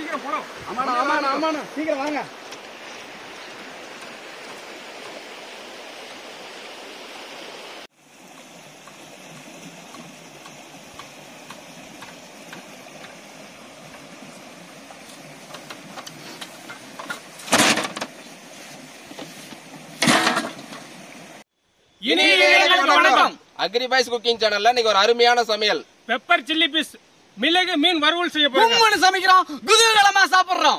சீக்கிரம் போலாம் ஆமாண்ணா ஆமாண்ணா ஆமாண்ணா சீக்கிரம் வாங்க இனி வணக்கம் அக்ரி பாய்ஸ் குக்கிங் சேனல்ல இன்னைக்கு ஒரு அருமையான சமையல் பெப்பர் சில்லி பீஸ் மிளகு மீன் வறுவல் செய்ய போறோம் கும்முன்னு சமைக்கிறோம் குதூகலமா சாப்பிடுறோம்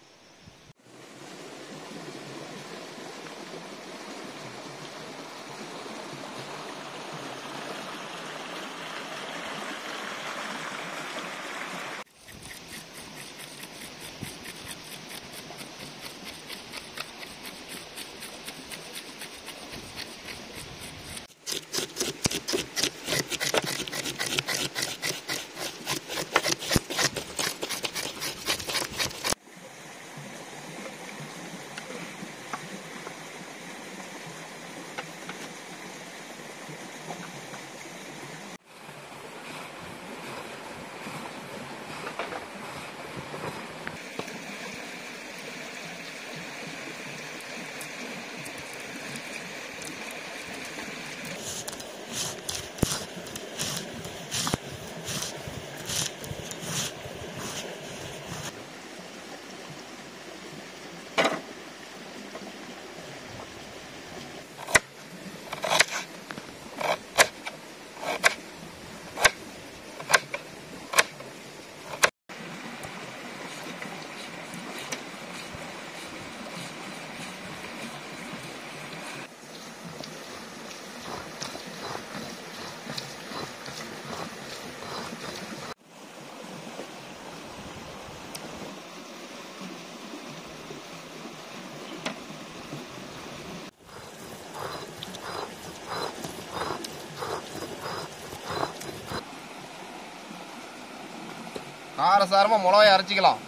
காரசாரமா மிளகாய் அரைச்சிக்கலாம்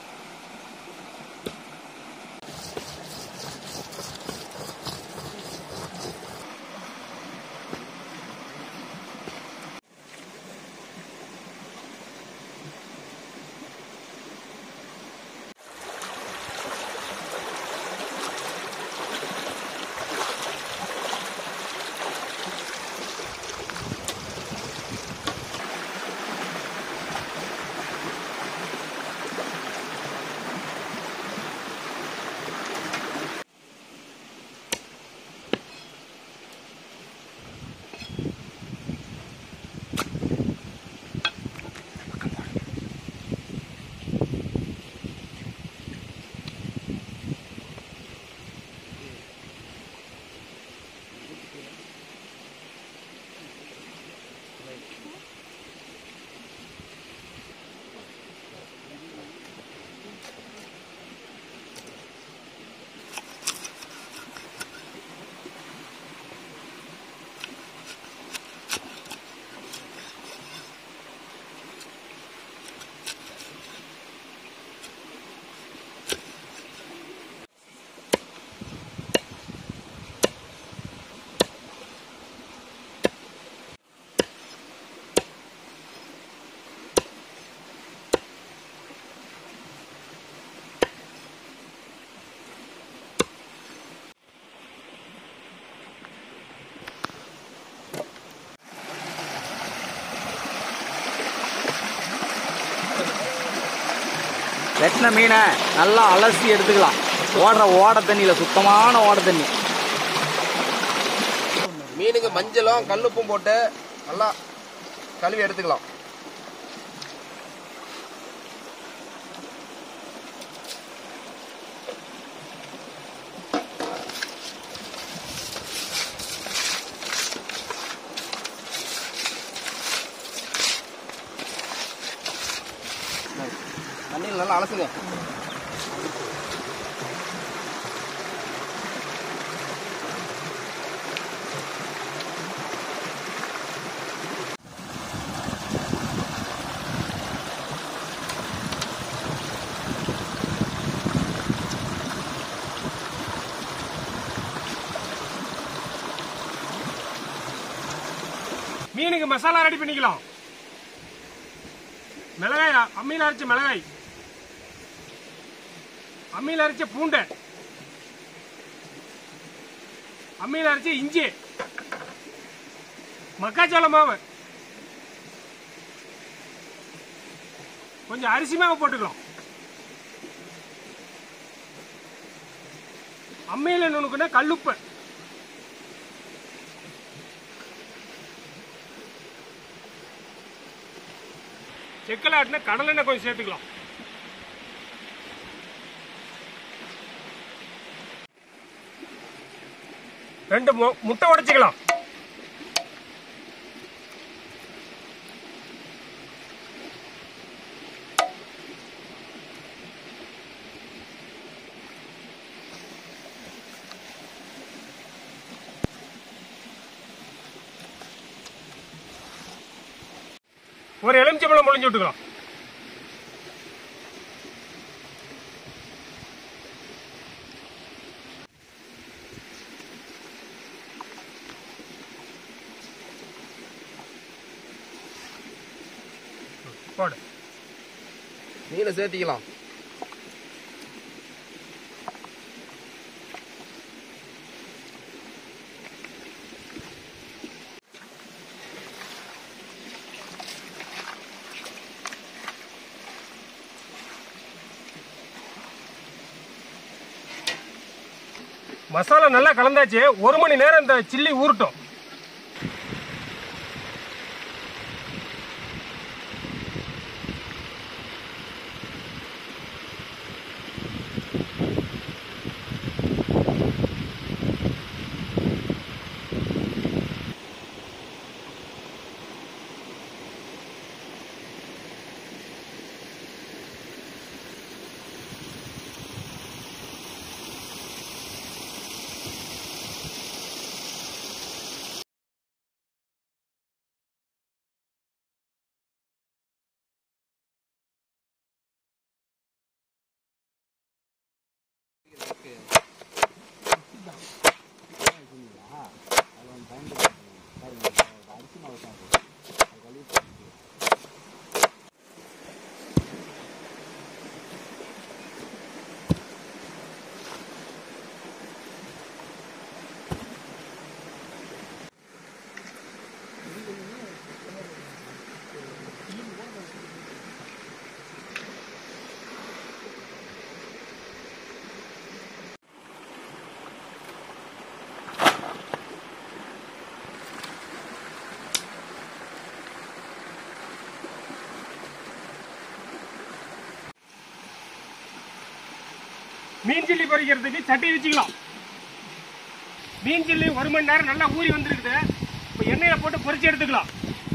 வெட்டின மீனை நல்லா அலசி எடுத்துக்கலாம் ஓடுற ஓட தண்ணியில சுத்தமான ஓட தண்ணி மீனுக்கு மஞ்சளும் கல்லுப்பும் போட்டு நல்லா கழுவி எடுத்துக்கலாம் தண்ணியில் நல்லா அலசுங்க மீனுக்கு மசாலா ரெடி பண்ணிக்கலாம் மிளகாய் அம்மியில் அரைச்ச மிளகாய் அம்மியில் அரைச்ச பூண்டை அம்மியில் அரைச்ச இஞ்சி மக்காச்சோள மாவு கொஞ்சம் அரிசி மாவு போட்டுக்கலாம் அம்மியில் நுணுக்குன்னா கல்லுப்பு செக்கல ஆட்டின கடலெண்ணெய் கொஞ்சம் சேர்த்துக்கலாம் ரெண்டு மு- முட்டை உடைச்சிக்கலாம் ஒரு எலுமிச்சம்பழம் முழிஞ்சு விட்டுக்கலாம் போடு மீனை சேர்த்திக்கலாம் மசாலா நல்லா கலந்தாச்சு ஒரு மணி நேரம் இந்த சில்லி ஊறட்டும் மீன் சில்லி பொரிக்கிறதுக்கு சட்டி வச்சுக்கலாம் மீன் சில்லி ஒரு மணி நேரம் நல்லா ஊறி வந்திருக்குது இப்போ எண்ணெயில போட்டு பொரிச்சு எடுத்துக்கலாம்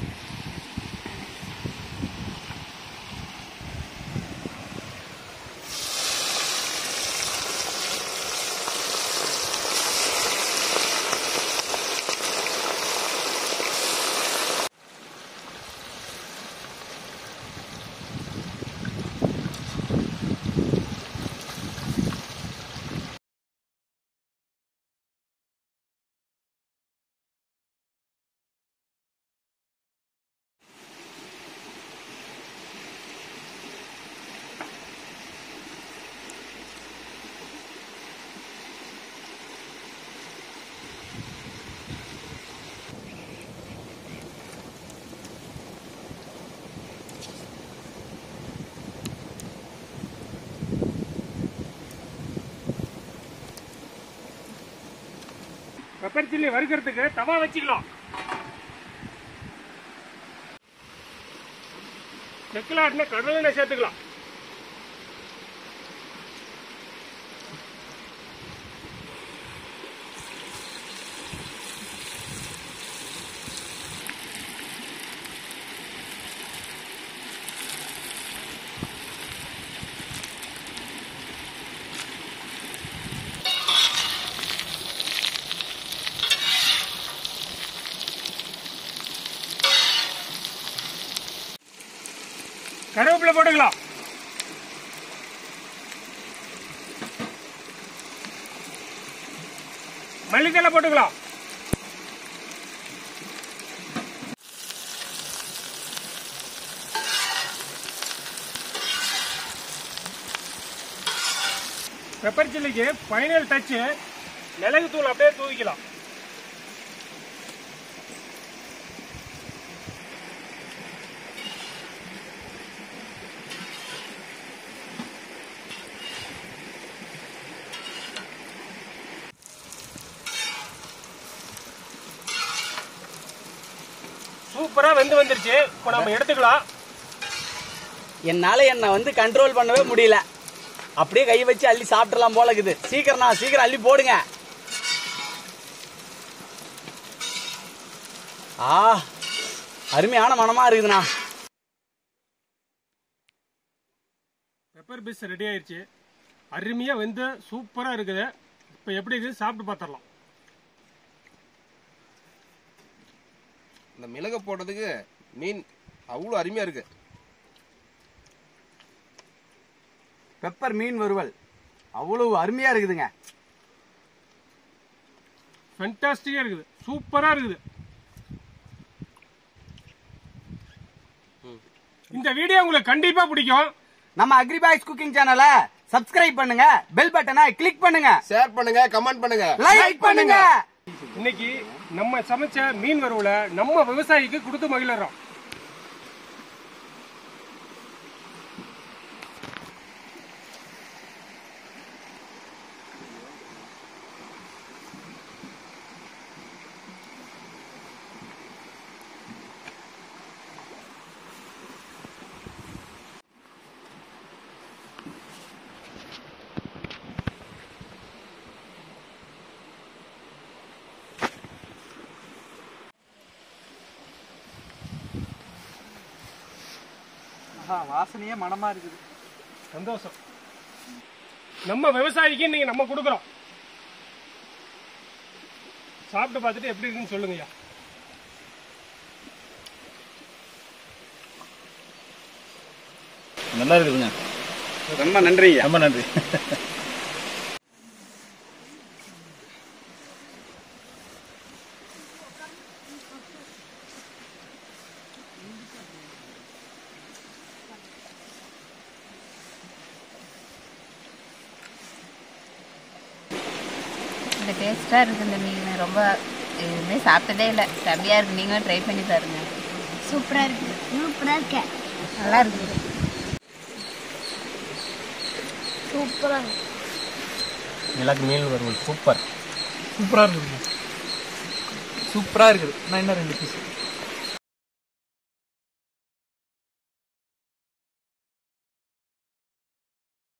பெப்பர் சில்லி வறுக்கிறதுக்கு தவா வச்சுக்கலாம் செக்கில் ஆட்டின கடலெண்ணெய் சேர்த்துக்கலாம் கருவேப்பிலை போட்டுக்கலாம் மல்லித்தலை போட்டுக்கலாம் பெப்பர் சில்லிக்கு ஃபைனல் டச்சு மிளகு தூள் அப்படியே தூவிக்கலாம் சூப்பரா வெந்து வந்துருச்சு இப்போ நம்ம எடுத்துக்கலாம் என்னால என்னை வந்து கண்ட்ரோல் பண்ணவே முடியல அப்படியே கை வச்சு அள்ளி சாப்பிடலாம் போல இருக்குது சீக்கிரம்ண்ணா சீக்கிரம் அள்ளி போடுங்க ஆ அருமையான மனமா இருக்குதுண்ணா பெப்பர் பீஸ் ரெடி ஆயிருச்சு அருமையா வெந்து சூப்பரா இருக்குது இப்போ எப்படி இருக்குது சாப்பிட்டு பார்த்துடலாம் இந்த மிளகு போடுறதுக்கு மீன் அவ்வளோ அருமையா இருக்கு பெப்பர் மீன் வறுவல் அவ்வளவு அருமையா இருக்குதுங்க ஃபென்டாஸ்டிக்கா இருக்குது சூப்பரா இருக்குது இந்த வீடியோ உங்களுக்கு கண்டிப்பா பிடிக்கும் நம்ம அக்ரிபாய்ஸ் குக்கிங் சேனலை சப்ஸ்கிரைப் பண்ணுங்க பெல் பட்டனை கிளிக் பண்ணுங்க ஷேர் பண்ணுங்க கமெண்ட் பண்ணுங்க லைக் பண்ணுங்க இன்னைக்கு நம்ம சமைச்ச மீன் வறுவலை நம்ம விவசாயிக்கு கொடுத்து மகிழறோம் வாசனையே மனமா இருக்குது சந்தோஷம் நம்ம விவசாயிக்கு இன்னைக்கு நம்ம கொடுக்குறோம் சாப்பிட்டு பார்த்துட்டு எப்படி இருக்குன்னு சொல்லுங்கய்யா நல்லா இருக்குதுங்க ரொம்ப நன்றிங்க ரொம்ப நன்றி இந்த டேஸ்ட்டாக இருக்குது இந்த மீன் ரொம்ப எதுவுமே சாப்பிட்டதே இல்லை செம்மையாக இருக்குது நீங்களும் ட்ரை பண்ணி பாருங்க சூப்பரா இருக்கு சூப்பரா இருக்க நல்லா இருக்குது சூப்பரா இருக்கு எனக்கு மீன் வறுவல் சூப்பர் சூப்பராக இருக்குது சூப்பரா இருக்குது நான் இன்னும் ரெண்டு பீஸ்